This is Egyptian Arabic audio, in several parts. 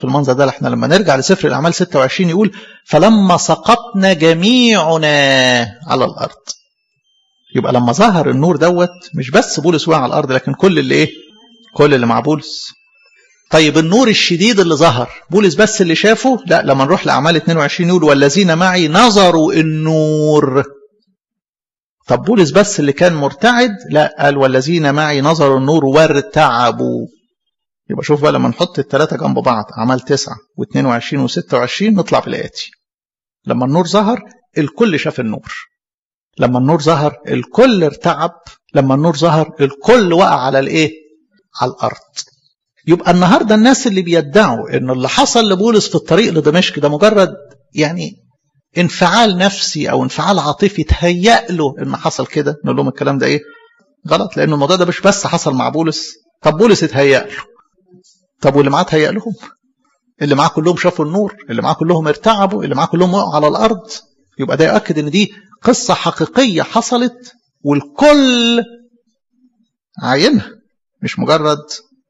في المنظر ده احنا لما نرجع لسفر الاعمال 26 يقول فلما سقطنا جميعنا على الارض يبقى لما ظهر النور دوت مش بس بولس وقع على الارض لكن كل اللي ايه كل اللي مع بولس طيب النور الشديد اللي ظهر بولس بس اللي شافه لا لما نروح لاعمال 22 يقول والذين معي نظروا النور طب بولس بس اللي كان مرتعد لا قال والذين معي نظروا النور وارتعبوا يبقى شوف بقى لما نحط الثلاثه جنب بعض اعمال 9 و22 و26 نطلع بالاتي لما النور ظهر الكل شاف النور لما النور ظهر الكل ارتعب لما النور ظهر الكل وقع على الايه على الارض يبقى النهارده الناس اللي بيدعوا ان اللي حصل لبولس في الطريق لدمشق ده مجرد يعني انفعال نفسي او انفعال عاطفي تهيأ له ان حصل كده نقول لهم الكلام ده ايه غلط لان الموضوع ده مش بس حصل مع بولس طب بولس اتهيأ له طب واللي معاه اتهيأ لهم اللي معاه كلهم شافوا النور اللي معاه كلهم ارتعبوا اللي معاه كلهم وقعوا على الارض يبقى ده يؤكد ان دي قصه حقيقيه حصلت والكل عاينها مش مجرد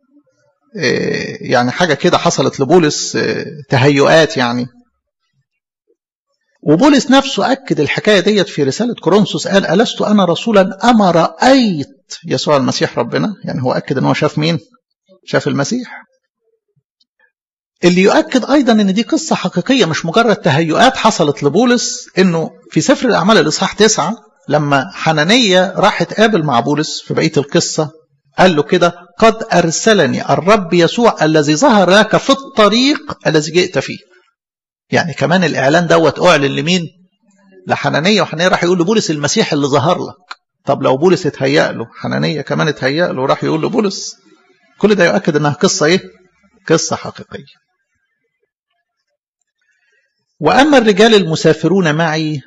يعني حاجه كده حصلت لبولس تهيؤات يعني وبولس نفسه أكد الحكاية ديت في رسالة كورنثوس قال ألست أنا رسولا أما رأيت يسوع المسيح ربنا يعني هو أكد أن هو شاف مين شاف المسيح اللي يؤكد أيضا أن دي قصة حقيقية مش مجرد تهيؤات حصلت لبولس أنه في سفر الأعمال الإصحاح تسعة لما حنانية راح تقابل مع بولس في بقية القصة قال له كده قد أرسلني الرب يسوع الذي ظهر لك في الطريق الذي جئت فيه يعني كمان الإعلان دوت أعلن لمين لحنانية وحنانية راح يقول لبولس المسيح اللي ظهر لك طب لو بولس اتهيأ له حنانية كمان اتهيأ له وراح يقول لبولس كل ده يؤكد انها قصة ايه قصة حقيقية وأما الرجال المسافرون معي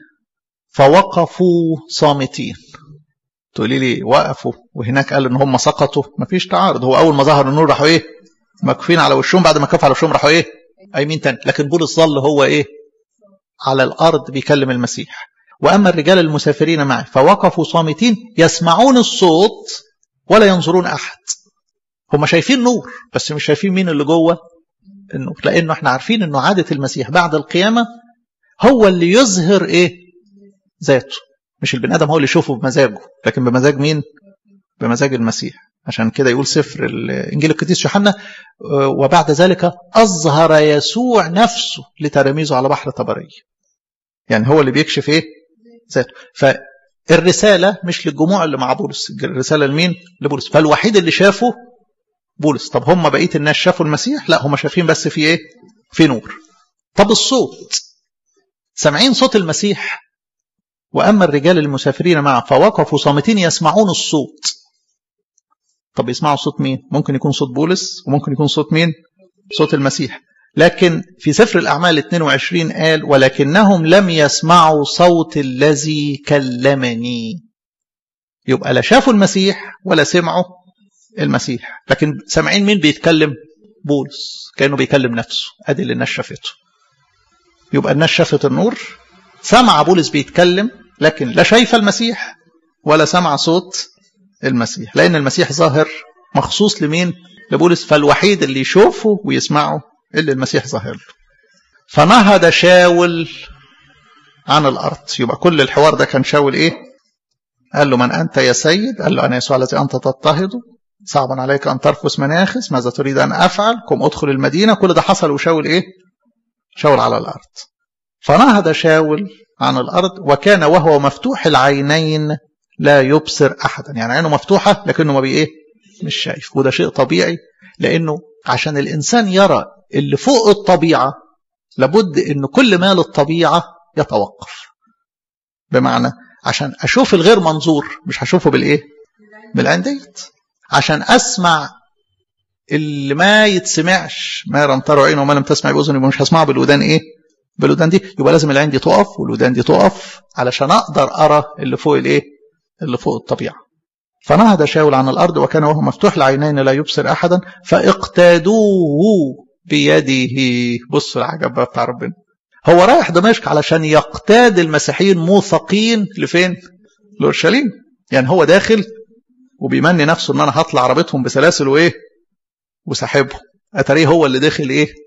فوقفوا صامتين تقولي لي وقفوا وهناك قال ان هم سقطوا مفيش تعارض هو اول ما ظهر النور راحوا ايه مكفين على وشهم بعد ما كفوا على وشهم راحوا ايه ايمين تاني لكن بولس ظل هو ايه على الارض بيكلم المسيح واما الرجال المسافرين معي فوقفوا صامتين يسمعون الصوت ولا ينظرون احد هم شايفين نور بس مش شايفين مين اللي جوه النور لانه احنا عارفين انه عاده المسيح بعد القيامه هو اللي يظهر ايه ذاته مش البني ادم هو اللي يشوفه بمزاجه لكن بمزاج مين بمزاج المسيح عشان كده يقول سفر انجيل القديس يوحنا وبعد ذلك اظهر يسوع نفسه لتلاميذه على بحر طبريه يعني هو اللي بيكشف ايه ذاته فالرساله مش للجموع اللي مع بولس الرساله لمين لبولس فالوحيد اللي شافه بولس طب هم بقيه الناس شافوا المسيح لا هم شايفين بس في ايه في نور طب الصوت سامعين صوت المسيح واما الرجال المسافرين معه فوقفوا صامتين يسمعون الصوت طب يسمعوا صوت مين ممكن يكون صوت بولس وممكن يكون صوت مين صوت المسيح لكن في سفر الأعمال 22 قال ولكنهم لم يسمعوا صوت الذي كلمني يبقى لا شافوا المسيح ولا سمعوا المسيح لكن سامعين مين بيتكلم بولس كأنه بيكلم نفسه ادي اللي الناس شافته يبقى الناس شافت النور سمع بولس بيتكلم لكن لا شايف المسيح ولا سمع صوت المسيح لأن المسيح ظاهر مخصوص لمين لبولس فالوحيد اللي يشوفه ويسمعه اللي المسيح ظاهر له فنهض شاول عن الأرض يبقى كل الحوار ده كان شاول إيه قال له من أنت يا سيد قال له أنا يسوع الذي أنت تضطهد صعبا عليك أن ترفس مناخس ماذا تريد أن أفعل قم أدخل المدينة كل ده حصل وشاول إيه شاول على الأرض فنهض شاول عن الأرض وكان وهو مفتوح العينين لا يبصر أحدا يعني عينه مفتوحة لكنه ما بي إيه مش شايف وده شيء طبيعي لأنه عشان الإنسان يرى اللي فوق الطبيعة لابد أن كل ما للطبيعة يتوقف بمعنى عشان أشوف الغير منظور مش هشوفه بالإيه بالعين ديت عشان أسمع اللي ما يتسمعش ما لم تروا عين وما لم تسمع بأذن يبقى مش هسمعه بالودان إيه بالودان دي يبقى لازم العين دي تقف والودان دي تقف علشان أقدر أرى اللي فوق الإيه اللي فوق الطبيعة فنهض شاول عن الأرض وكان وهو مفتوح العينين لا يبصر أحدا فاقتادوه بيده بصوا العجب بقى بتاع ربنا هو رايح دمشق علشان يقتاد المسيحيين موثقين لفين لأورشليم يعني هو داخل وبيمني نفسه ان انا هطلع عربيتهم بسلاسل وايه وسحبهم اتاريه هو اللي داخل ايه